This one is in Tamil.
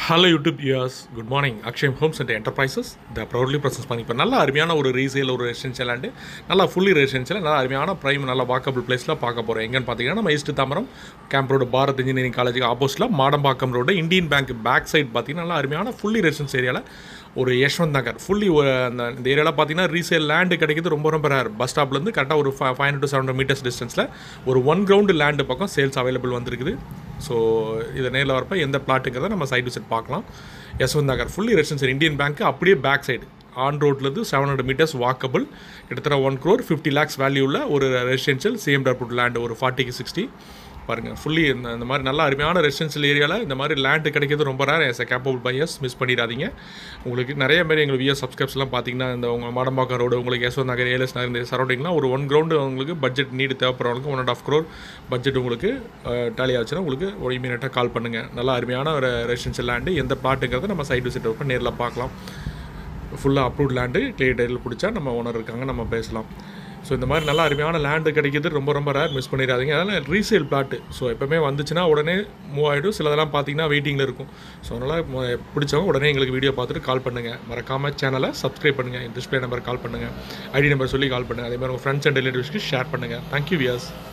hello YouTube use good morning Akshayam homes and enterprises the proudly process பண்ணி இப்போ நல்ல அருமையான ஒரு ரீசேல் ஒரு ரெசிடென்ஷியல் லேண்டு நல்லா ஃபுல்லி ரெசிடென்ஷியல் நல்லா அருமையான ப்ரைம் நல்ல வாக்கபிள் பிளேஸில் பார்க்க போகிறோம் எங்கன்னு பார்த்தீங்கன்னா நம்ம east Tambaram camp road Bharat engineering காலேஜுக்கு ஆப்போசிட்டில் Madambakkam road Indian bank back side பார்த்தீங்கன்னா நல்லா அருமையான ஃபுல்லி ரெசிடென்ஸ் ஏரியாவில் ஒரு யஷ்வந்த் நகர் ஃபுல்லி அந்த இந்த ஏரியாவில் பார்த்தீங்கன்னா ரீசேல் லேண்டு கிடைக்கிறது ரொம்ப ரொம்ப ரேர் பஸ் ஸ்டாப்லேருந்து கரெக்டாக ஒரு five five hundred to seven meters டிஸ்டன்ஸில் ஒரு ஒன் கிரவுண்டு லேண்டு பக்கம் சேல்ஸ் அவைலபிள் வந்திருக்குது ஸோ இதை நேரில் வரப்போ எந்த பிளாட்டுங்கிறத நம்ம சைடு விசிட் பார்க்கலாம் Yeswanth Nagar fully residential Indian bank அப்படியே பேக் சைடு ஆன் ரோட்லேருந்து செவன் ஹண்ட்ரட் மீட்டர்ஸ் வாக்கபிள் கிட்டத்தட்ட ஒன் க்ரோர் ஃபிஃப்டி லேக்ஸ் வேல்யூவில் ஒரு ரெசிடென்ஷியல் சிஎம் டர்புட் லேண்டு ஒரு ஃபார்ட்டிக்கு சிக்ஸ்டி பாருங்கள் ஃபுல்லி இந்த இந்த மாதிரி நல்ல அருமையான ரெசிடென்ஷியல் ஏரியாவில் இந்த மாதிரி லேண்டு கிடைக்கிறது ரொம்ப rare yes capable buyers miss பண்ணிடாதீங்க உங்களுக்கு நிறைய பேர் எங்கள் வியர் சப்ஸ்கிரைப்ஸ்லாம் பார்த்தீங்கன்னா இந்த உங்கள் மாடம்பாக்கம் ரோடு உங்களுக்கு யஸ்வந்த் நகர் ஏஎல்எஸ் நகர் இந்த சரௌண்டிங்லாம் ஒரு ஒன் கிரவுண்டு உங்களுக்கு பட்ஜெட் நீடு தேவைப்படுறவங்களுக்கு one and half crore budget உங்களுக்கு டேலி ஆச்சுன்னா உங்களுக்கு ஒரு இமீடியட்டாக கால் பண்ணுங்கள் நல்லா அருமையான ஒரு ரெசிடென்ஷியல் லேண்டு எந்த பிளாட்டுங்கிறத நம்ம சைட் விசிட் வைப்போம் நேரில் பார்க்கலாம் ஃபுல்லாக அப்ரூவ்ட் லேண்டு கிளியர் டைட்டில் பிடிச்சா நம்ம ஓனர் இருக்காங்க நம்ம பேசலாம் ஸோ இந்த மாதிரி நல்ல அருமையான லேண்டு கிடைக்கிறது ரொம்ப ரொம்ப ரேர் மிஸ் பண்ணிடாதீங்க அதனால் ரீசேல் பிளாட்டு ஸோ எப்போவுமே வந்துச்சுன்னா உடனே மூவ் ஆகிடும் சிலதெல்லாம் பார்த்தீங்கன்னா வெயிட்டிங்கில் இருக்கும் ஸோ அதனால் பிடிச்சவங்க உடனே எங்களுக்கு வீடியோ பார்த்துட்டு கால் பண்ணுங்கள் மறக்காமல் சேனலை சப்ஸ்கிரைப் பண்ணுங்கள் டிஸ்பிளே நம்பர் கால் பண்ணுங்கள் ஐடி நம்பர் சொல்லி கால் பண்ணுங்கள் அதே மாதிரி உங்கள் ஃப்ரெண்ட்ஸ் அண்ட் ரிலேட்டிவ்ஸ்க்கு ஷேர் பண்ணுங்கள் தேங்க்யூ வியாஸ்